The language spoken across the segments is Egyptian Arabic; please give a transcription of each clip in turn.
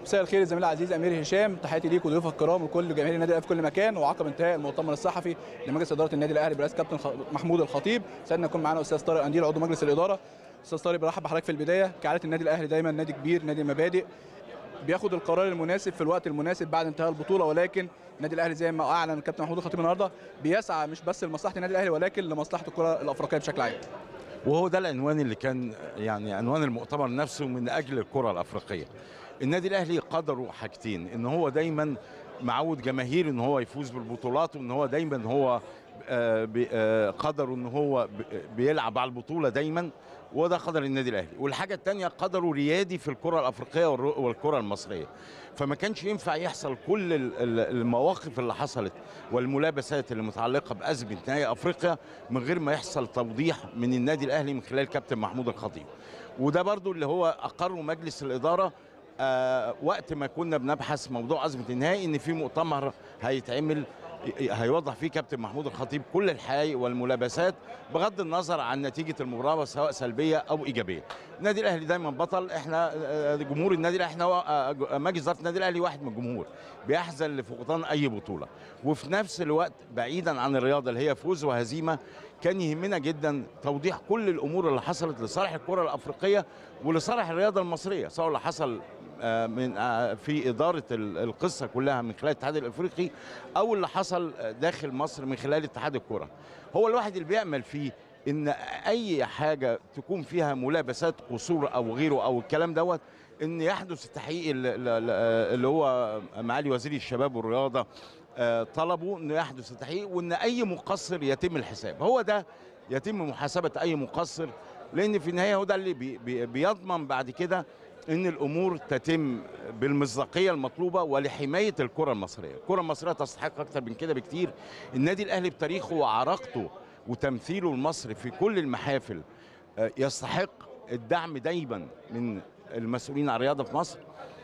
مساء الخير الزميل العزيز امير هشام تحياتي ليك وضيوفك الكرام وكل جماهير النادي الاهلي في كل مكان وعقب انتهاء المؤتمر الصحفي لمجلس اداره النادي الاهلي برئاسه كابتن خ- محمود الخطيب سعدنا يكون معانا استاذ طارق انديل عضو مجلس الاداره استاذ طارق برحب بحضرتك في البدايه كعاده النادي الاهلي دايما نادي كبير نادي مبادئ بياخد القرار المناسب في الوقت المناسب بعد انتهاء البطوله ولكن النادي الاهلي زي ما اعلن الكابتن محمود الخطيب النهارده بيسعى مش بس لمصلحه النادي الاهلي ولكن لمصلحه الكره الافريقيه بشكل عام وهو ده العنوان اللي كان يعني عنوان المؤتمر نفسه من اجل الكره الافريقيه. النادي الاهلي قدره حاجتين ان هو دايما معود جماهير ان هو يفوز بالبطولات وان هو دايما هو آه، بي- آه، قدره ان هو ب- بيلعب على البطوله دايما وده قدر النادي الاهلي والحاجه الثانيه قدره ريادي في الكره الافريقيه والر- والكره المصريه فما كانش ينفع يحصل كل ال- ال- المواقف اللي حصلت والملابسات اللي متعلقه بازمه نهائي افريقيا من غير ما يحصل توضيح من النادي الاهلي من خلال كابتن محمود الخطيب وده برضو اللي هو اقره مجلس الاداره آه وقت ما كنا بنبحث موضوع ازمه النهائي ان في مؤتمر هيتعمل هيوضح فيه كابتن محمود الخطيب كل الحقائق والملابسات بغض النظر عن نتيجه المباراه سواء سلبيه او ايجابيه. النادي الاهلي دايما بطل احنا آه، جمهور النادي الاهلي احنا آه، مجلس اداره النادي الاهلي واحد من الجمهور بيحزن لفقدان اي بطوله وفي نفس الوقت بعيدا عن الرياضه اللي هي فوز وهزيمه كان يهمنا جدا توضيح كل الامور اللي حصلت لصالح الكره الافريقيه ولصالح الرياضه المصريه سواء اللي حصل آه، من آه، في اداره ال- القصه كلها من خلال الاتحاد الافريقي او اللي حصل آه، داخل مصر من خلال اتحاد الكره هو الواحد اللي بيامل فيه ان اي حاجه تكون فيها ملابسات قصور او غيره او الكلام دوت ان يحدث التحقيق ال- ال- ال- اللي هو معالي وزير الشباب والرياضه آه، طلبوا انه يحدث التحقيق وان اي مقصر يتم الحساب هو ده يتم محاسبه اي مقصر لان في النهايه هو ده اللي بي بي بيضمن بعد كده ان الامور تتم بالمصداقيه المطلوبه ولحمايه الكره المصريه، الكره المصريه تستحق اكتر من كده بكتير، النادي الاهلي بتاريخه وعراقته وتمثيله المصري في كل المحافل آه، يستحق الدعم دايما من المسؤولين عن الرياضه في مصر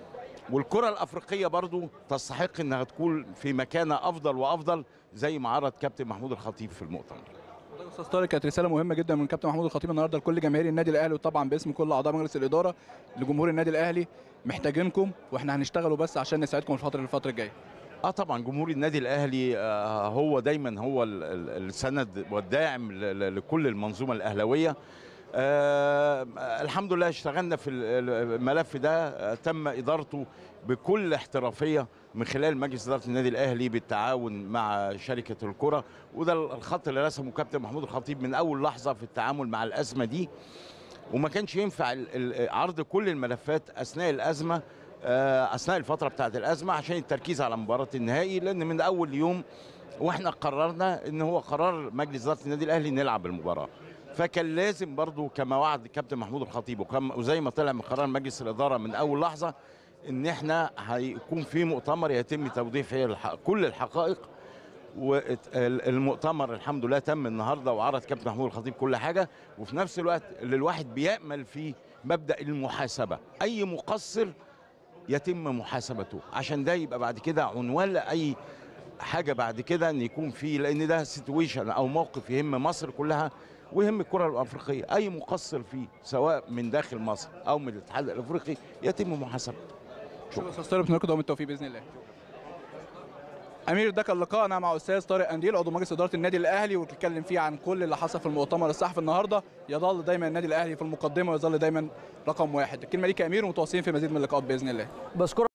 والكره الافريقيه برضو تستحق انها تكون في مكانه افضل وافضل زي ما عرض كابتن محمود الخطيب في المؤتمر استاذ طارق كانت رساله مهمه جدا من كابتن محمود الخطيب النهارده لكل جماهير النادي الاهلي وطبعا باسم كل اعضاء مجلس الاداره لجمهور النادي الاهلي محتاجينكم واحنا هنشتغلوا بس عشان نساعدكم الفتره الفتره الجايه اه طبعا جمهور النادي الاهلي آه هو دايما هو ال- ال- السند والداعم ل- ل- لكل المنظومه الاهلاويه آه الحمد لله اشتغلنا في ال- الملف ده آه تم ادارته بكل احترافيه من خلال مجلس اداره النادي الاهلي بالتعاون مع شركه الكره وده الخط اللي رسمه كابتن محمود الخطيب من اول لحظه في التعامل مع الازمه دي وما كانش ينفع ال- ال- عرض كل الملفات اثناء الازمه آه، اثناء الفتره بتاعه الازمه عشان التركيز على مباراه النهائي لان من اول يوم واحنا قررنا ان هو قرار مجلس اداره النادي الاهلي نلعب المباراه فكان لازم برضو كما وعد كابتن محمود الخطيب وكما وزي ما طلع من قرار مجلس الاداره من اول لحظه ان احنا هيكون في مؤتمر يتم توضيح فيه الح- كل الحقائق والمؤتمر الحمد لله تم النهارده وعرض كابتن محمود الخطيب كل حاجه وفي نفس الوقت اللي الواحد بيامل فيه مبدا المحاسبه اي مقصر يتم محاسبته عشان ده يبقى بعد كده عنوان لاي حاجه بعد كده ان يكون فيه لان ده سيتويشن او موقف يهم مصر كلها ويهم الكره الافريقيه اي مقصر فيه سواء من داخل مصر او من الاتحاد الافريقي يتم محاسبته شكرا استاذ طارق بنركض دوام التوفيق باذن الله امير ده كان لقائنا مع استاذ طارق انديل عضو مجلس اداره النادي الاهلي واتكلم فيه عن كل اللي حصل في المؤتمر الصحفي النهارده يظل دايما النادي الاهلي في المقدمه ويظل دايما رقم واحد الكلمه ليك يا امير ومتواصلين في مزيد من اللقاءات باذن الله بشكرك